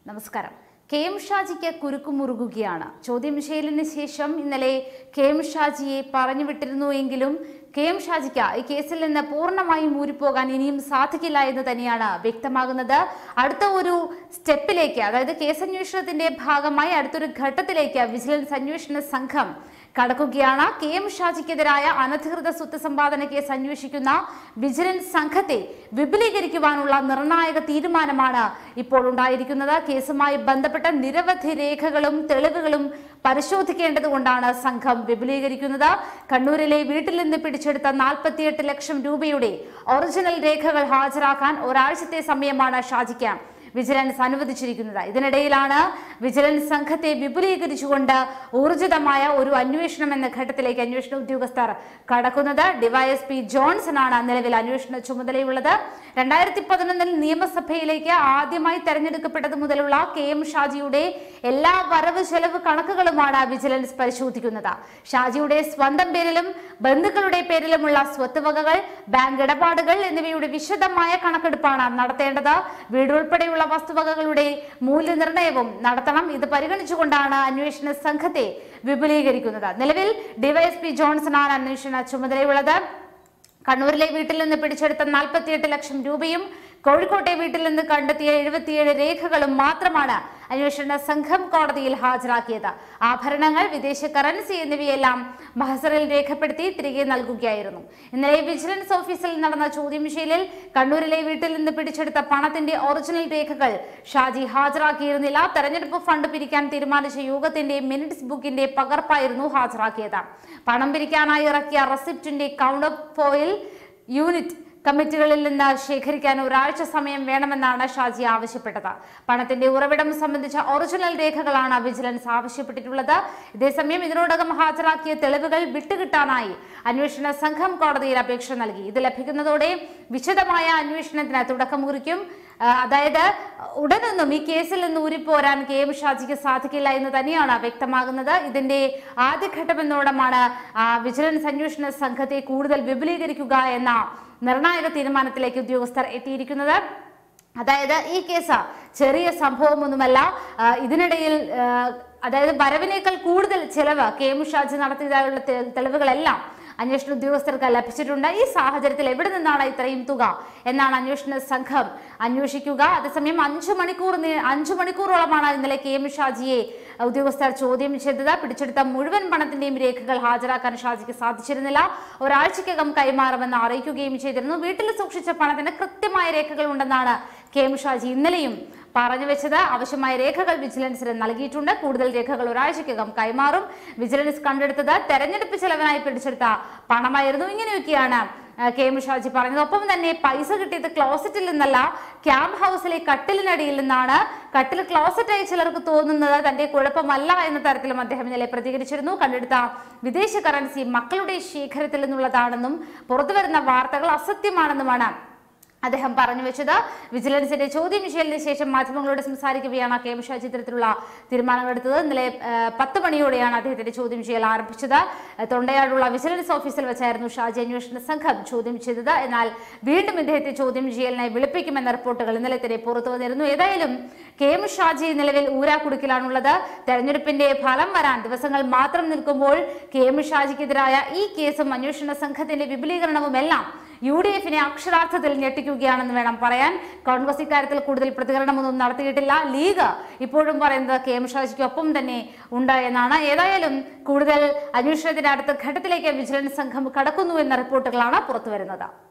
നമസ്കാരം K M ഷാജിക്ക് കുരുക്കുമുറുകുകയാണ് ചോദ്യം ചെയ്യലിന് ശേഷം ഇന്നലെ കെ എം ഷാജിയെ പറഞ്ഞു വിട്ടിരുന്നു എങ്കിലും കെ എം ഷാജിക്ക് ഈ കേസിൽ നിന്ന് പൂർണ്ണമായും ഊരിപ്പോകാൻ ഇനിയും സാധിക്കില്ല എന്ന് തന്നെയാണ് വ്യക്തമാകുന്നത് അടുത്ത ഒരു സ്റ്റെപ്പിലേക്ക് അതായത് കേസന്വേഷണത്തിന്റെ ഭാഗമായി അടുത്തൊരു ഘട്ടത്തിലേക്ക് വിജിലൻസ് അന്വേഷണ സംഘം കടക്കുകയാണ് കെ എം ഷാജിക്കെതിരായ അനധികൃത സ്വത്ത് സമ്പാദന കേസ് അന്വേഷിക്കുന്ന വിജിലൻസ് സംഘത്തെ വിപുലീകരിക്കുവാനുള്ള നിർണായക തീരുമാനമാണ് ഇപ്പോൾ ഉണ്ടായിരിക്കുന്നത് കേസുമായി ബന്ധപ്പെട്ട നിരവധി രേഖകളും തെളിവുകളും പരിശോധിക്കേണ്ടതുകൊണ്ടാണ് സംഘം വിപുലീകരിക്കുന്നത് കണ്ണൂരിലെ വീട്ടിൽ നിന്ന് പിടിച്ചെടുത്ത നാൽപ്പത്തിയെട്ട് ലക്ഷം രൂപയുടെ ഒറിജിനൽ രേഖകൾ ഹാജരാക്കാൻ ഒരാഴ്ചത്തെ സമയമാണ് ഷാജിക്ക് വിജിലൻസ് അനുവദിച്ചിരിക്കുന്നത് ഇതിനിടയിലാണ് വിജിലൻസ് സംഘത്തെ വിപുലീകരിച്ചുകൊണ്ട് ഊർജിതമായ ഒരു അന്വേഷണം എന്ന ഘട്ടത്തിലേക്ക് അന്വേഷണ ഉദ്യോഗസ്ഥർ കടക്കുന്നത് ഡിവൈഎസ്പി ജോൺസൺ ആണ് നിലവിൽ അന്വേഷണ ചുമതലയുള്ളത് രണ്ടായിരത്തി പതിനൊന്നിൽ നിയമസഭയിലേക്ക് ആദ്യമായി തെരഞ്ഞെടുക്കപ്പെട്ടത് മുതലുള്ള കെ എം ഷാജിയുടെ എല്ലാ വരവ് ചെലവ് കണക്കുകളുമാണ് വിജിലൻസ് പരിശോധിക്കുന്നത് ഷാജിയുടെ സ്വന്തം പേരിലും ബന്ധുക്കളുടെ പേരിലുമുള്ള സ്വത്ത് വകകൾ ബാങ്ക് ഇടപാടുകൾ എന്നിവയുടെ വിശദമായ കണക്കെടുപ്പാണ് നടത്തേണ്ടത് വീട് ഉൾപ്പെടെയുള്ള വസ്തുവകകളുടെ മൂല്യനിർണ്ണയവും നടത്തണം ഇത് പരിഗണിച്ചുകൊണ്ടാണ് അന്വേഷണ സംഘത്തെ വിപുലീകരിക്കുന്നത് നിലവിൽ ഡിവൈഎസ്പി ജോൺസണാണ് അന്വേഷണ ചുമതലയുള്ളത് കണ്ണൂരിലെ വീട്ടിൽ നിന്ന് പിടിച്ചെടുത്ത നാൽപ്പത്തിയെട്ട് ലക്ഷം രൂപയും കോഴിക്കോട്ടെ വീട്ടിൽ നിന്ന് കണ്ടെത്തിയ എഴുപത്തിയേഴ് രേഖകളും മാത്രമാണ് അന്വേഷണ സംഘം കോടതിയിൽ ഹാജരാക്കിയത് ആഭരണങ്ങൾ വിദേശ കറൻസി എന്നിവയെല്ലാം മഹസറിൽ രേഖപ്പെടുത്തി തിരികെ നൽകുകയായിരുന്നു ഇന്നലെ വിജിലൻസ് ഓഫീസിൽ നടന്ന ചോദ്യം ചെയ്യലിൽ കണ്ണൂരിലെ വീട്ടിൽ നിന്ന് പിടിച്ചെടുത്ത പണത്തിന്റെ ഒറിജിനൽ രേഖകൾ ഷാജി ഹാജരാക്കിയിരുന്നില്ല തെരഞ്ഞെടുപ്പ് ഫണ്ട് പിരിക്കാൻ തീരുമാനിച്ച യോഗത്തിന്റെ മിനിറ്റ്സ് ബുക്കിന്റെ പകർപ്പായിരുന്നു ഹാജരാക്കിയത് പണം പിരിക്കാനായി ഇറക്കിയ റെസിപ്റ്റിന്റെ കൗണ്ടർ ഫോയിൽ യൂണിറ്റ് കമ്മിറ്റികളിൽ നിന്ന് ശേഖരിക്കാൻ ഒരാഴ്ച സമയം വേണമെന്നാണ് ഷാജി ആവശ്യപ്പെട്ടത് പണത്തിന്റെ ഉറവിടം സംബന്ധിച്ച ഒറിജിനൽ രേഖകളാണ് വിജിലൻസ് ആവശ്യപ്പെട്ടിട്ടുള്ളത് ഇതേസമയം ഇതിനോടകം ഹാജരാക്കിയ തെളിവുകൾ വിട്ടുകിട്ടാനായി അന്വേഷണ സംഘം കോടതിയിൽ അപേക്ഷ നൽകി ഇത് ലഭിക്കുന്നതോടെ വിശദമായ അന്വേഷണത്തിന് തുടക്കം കുറിക്കും ആ, അതായത് ഉടനൊന്നും ഈ കേസിൽ നിന്ന് ഊരിപ്പോരാൻ കെ എം ഷാജിക്ക് സാധിക്കില്ല എന്ന് തന്നെയാണ് വ്യക്തമാകുന്നത് ഇതിന്റെ ആദ്യഘട്ടം എന്നോടമാണ് ആ, വിജിലൻസ് അന്വേഷണ സംഘത്തെ കൂടുതൽ വിപുലീകരിക്കുക എന്ന നിർണായക തീരുമാനത്തിലേക്ക് ഉദ്യോഗസ്ഥർ എത്തിയിരിക്കുന്നത് അതായത് ഈ കേസ് ചെറിയ സംഭവമൊന്നുമല്ല ആ, ഇതിനിടയിൽ ആ, അതായത് വരവിനേക്കാൾ കൂടുതൽ ചെലവ് കെ എം ഷാജി നടത്തിയതായുള്ള തെ- തെളിവുകളെല്ലാം അന്വേഷണ ഉദ്യോഗസ്ഥർക്ക് ലഭിച്ചിട്ടുണ്ട് ഈ സാഹചര്യത്തിൽ എവിടെ നിന്നാണ് ഇത്രയും തുക എന്നാണ് അന്വേഷണ സംഘം അന്വേഷിക്കുക അതേസമയം അഞ്ചു മണിക്കൂർ നീ- അഞ്ചു മണിക്കൂറോളമാണ് ഇന്നലെ കെ എം ഷാജിയെ ഉദ്യോഗസ്ഥർ ചോദ്യം ചെയ്തത് പിടിച്ചെടുത്ത മുഴുവൻ പണത്തിന്റെയും രേഖകൾ ഹാജരാക്കാൻ ഷാജിക്ക് സാധിച്ചിരുന്നില്ല ഒരാഴ്ചക്കകം കൈമാറുമെന്ന് അറിയിക്കുകയും ചെയ്തിരുന്നു വീട്ടിൽ സൂക്ഷിച്ച പണത്തിന് കൃത്യമായ രേഖകൾ ഉണ്ടെന്നാണ് കെ എം ഷാജി ഇന്നലെയും പറഞ്ഞു വെച്ചത് ആവശ്യമായ രേഖകൾ വിജിലൻസിന് നൽകിയിട്ടുണ്ട് കൂടുതൽ രേഖകൾ ഒരാഴ്ചക്കകം കൈമാറും വിജിലൻസ് കണ്ടെടുത്തത് തെരഞ്ഞെടുപ്പ് ചെലവിനായി പിടിച്ചെടുത്ത പണമായിരുന്നു ഇങ്ങനെയൊക്കെയാണ് ആ, കെ എം ഷാജി പറഞ്ഞത് ഒപ്പം തന്നെ പൈസ കിട്ടിയത് ക്ലോസറ്റിൽ നിന്നല്ല ക്യാമ്പ് ഹൗസിലെ കട്ടിലിനടിയിൽ നിന്നാണ് കട്ടിൽ ക്ലോസറ്റായി ചിലർക്ക് തോന്നുന്നത് തന്റെ കുഴപ്പമല്ല എന്ന തരത്തിലും അദ്ദേഹം ഇന്നലെ പ്രതികരിച്ചിരുന്നു കണ്ടെടുത്ത വിദേശ കറൻസി മക്കളുടെ ശേഖരത്തിൽ നിന്നുള്ളതാണെന്നും പുറത്തുവരുന്ന വാർത്തകൾ അസത്യമാണെന്നുമാണ് അദ്ദേഹം പറഞ്ഞു വെച്ചത് വിജിലൻസിന്റെ ചോദ്യം ചെയ്യലിന് ശേഷം മാധ്യമങ്ങളോട് സംസാരിക്കുകയാണ് കെ എം ഷാജി ഇത്തരത്തിലുള്ള തീരുമാനങ്ങളെടുത്തത് ഇന്നലെ ആ, പത്ത് മണിയോടെയാണ് അദ്ദേഹത്തിന്റെ ചോദ്യം ചെയ്യൽ ആരംഭിച്ചത് ആ, തൊണ്ടയാടുള്ള വിജിലൻസ് ഓഫീസിൽ വെച്ചായിരുന്നു ഷാജി അന്വേഷണ സംഘം ചോദ്യം ചെയ്തത് എന്നാൽ വീണ്ടും ഇദ്ദേഹത്തെ ചോദ്യം ചെയ്യലിനായി വിളിപ്പിക്കുമെന്ന റിപ്പോർട്ടുകൾ ഇന്നലെ തന്നെ പുറത്തു വന്നിരുന്നു ഏതായാലും കെ എം ഷാജി നിലവിൽ ഊരാക്കുടുക്കിലാണുള്ളത് തെരഞ്ഞെടുപ്പിന്റെ ഫലം വരാൻ ദിവസങ്ങൾ മാത്രം നിൽക്കുമ്പോൾ കെ എം ഷാജിക്കെതിരായ ഈ കേസും അന്വേഷണ സംഘത്തിന്റെ വിപുലീകരണവുമെല്ലാം യു ഡി എഫിനെ അക്ഷരാർത്ഥത്തിൽ ഞെട്ടിക്കുകയാണെന്ന് വേണം പറയാൻ കോൺഗ്രസ് ഇക്കാര്യത്തിൽ കൂടുതൽ പ്രതികരണമൊന്നും നടത്തിയിട്ടില്ല ലീഗ് ഇപ്പോഴും പറയുന്നത് കെ എം ഷാജിക്കൊപ്പം തന്നെ ഉണ്ട് എന്നാണ് ഏതായാലും കൂടുതൽ അന്വേഷണത്തിന്റെ അടുത്ത ഘട്ടത്തിലേക്ക് വിജിലൻസ് സംഘം കടക്കുന്നു എന്ന റിപ്പോർട്ടുകളാണ് പുറത്തുവരുന്നത്